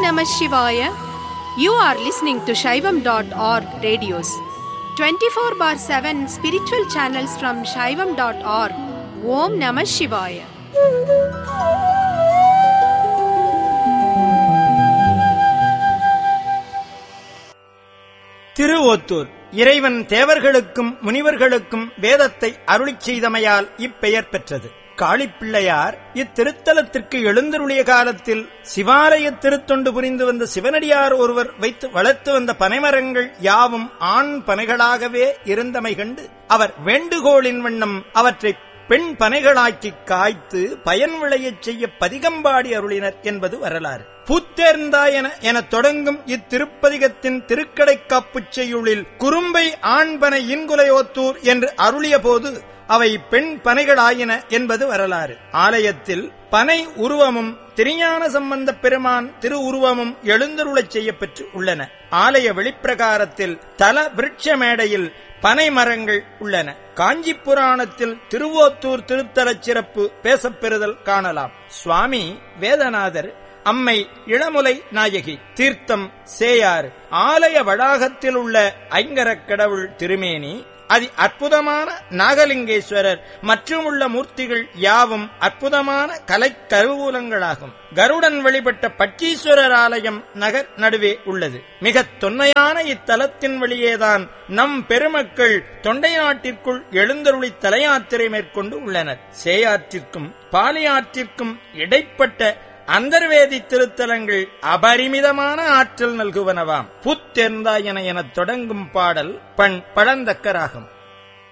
Namah Shivaya. You are listening to Shaivam.org radios. 24 bar 7 spiritual channels from Shaivam.org. Om Namah Shivaya. Tiruvothur இறைவன் தேவர்களுக்கும் முனிவர்களுக்கும் வேதத்தை அருளிச் செய்தமையால் இப்பெயர் பெற்றது காளிப்பிள்ளையார் இத்திருத்தலத்திற்கு எழுந்தருளிய காலத்தில் சிவாலய திருத்தொண்டு புரிந்து வந்த சிவனடியார் ஒருவர் வைத்து வளர்த்து வந்த பனைமரங்கள் யாவும் ஆண் பனைகளாகவே இருந்தமை கண்டு அவர் வேண்டுகோளின் வண்ணம் அவற்றை பெண் பனைகளாக்கி காய்த்து பயன் விளையச் செய்ய பதிகம்பாடி அருளினர் என்பது வரலாறு பூத்தேர்ந்தாய் என என தொடங்கும் இத்திருப்பதிகத்தின் திருக்கடைக்காப்புச் செய்யுளில் குறும்பை ஆண்பனை இன்குலையோத்தூர் என்று அருளிய போது அவை பெண் பனைகளாயின என்பது வரலாறு ஆலயத்தில் பனை உருவமும் திருஞான சம்பந்த பெருமான் திரு உருவமும் எழுந்தருளச் செய்யப்பெற்று உள்ளன ஆலய வெளிப்பிரகாரத்தில் தல விருட்ச மேடையில் பனை மரங்கள் உள்ளன காஞ்சி புராணத்தில் திருவோத்தூர் திருத்தலச் சிறப்பு பேசப்பெறுதல் காணலாம் சுவாமி வேதநாதர் அம்மை இளமுலை நாயகி தீர்த்தம் சேயாறு ஆலய வளாகத்தில் உள்ள ஐங்கரக் கடவுள் திருமேனி அதி அற்புதமான நாகலிங்கேஸ்வரர் மற்றும் உள்ள மூர்த்திகள் யாவும் அற்புதமான கலைக் கருவூலங்களாகும் கருடன் வழிபட்ட பட்டீஸ்வரர் ஆலயம் நகர் நடுவே உள்ளது மிக தொன்மையான இத்தலத்தின் வழியேதான் நம் பெருமக்கள் தொண்டை நாட்டிற்குள் எழுந்தருளி தலையாத்திரை மேற்கொண்டு உள்ளனர் சேயாற்றிற்கும் பாலியாற்றிற்கும் இடைப்பட்ட அந்தர்வேதி திருத்தலங்கள் அபரிமிதமான ஆற்றல் நல்குவனவாம் புத்தெர்ந்தாய் என எனத் தொடங்கும் பாடல் பண் பழந்தக்கராகும்